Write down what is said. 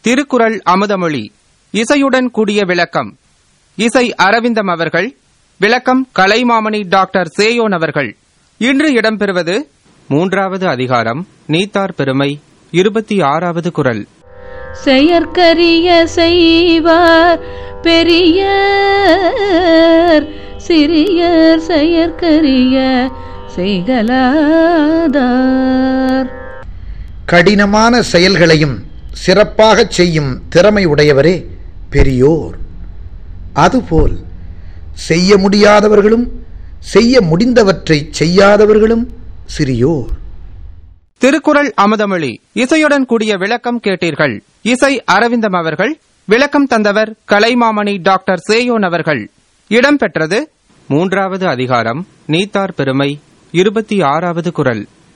திருக்குறள் அமுதமொழி இசையுடன் கூடிய விளக்கம் இசை அரவிந்தம் அவர்கள் விளக்கம் கலைமாமணி டாக்டர் சேயோன் அவர்கள் இன்று இடம்பெறுவது மூன்றாவது அதிகாரம் நீத்தார் பெருமை இருபத்தி ஆறாவது குரல் செயற்கரிய செய்வார் பெரியர் சிறியர் செயற்கரிய செய்கலாதார் கடினமான செயல்களையும் சிறப்பாகச் செய்யும் திறமை உடையவரே பெரியோர் அதுபோல் செய்ய முடியாதவர்களும் செய்ய முடிந்தவற்றை செய்யாதவர்களும் சிறியோர் திருக்குறள் அமுதமொழி இசையுடன் கூடிய விளக்கம் கேட்டீர்கள் இசை அரவிந்தம் அவர்கள் விளக்கம் தந்தவர் கலைமாமணி டாக்டர் சேயோன் அவர்கள் இடம்பெற்றது மூன்றாவது அதிகாரம் நீத்தார் பெருமை இருபத்தி ஆறாவது குரல்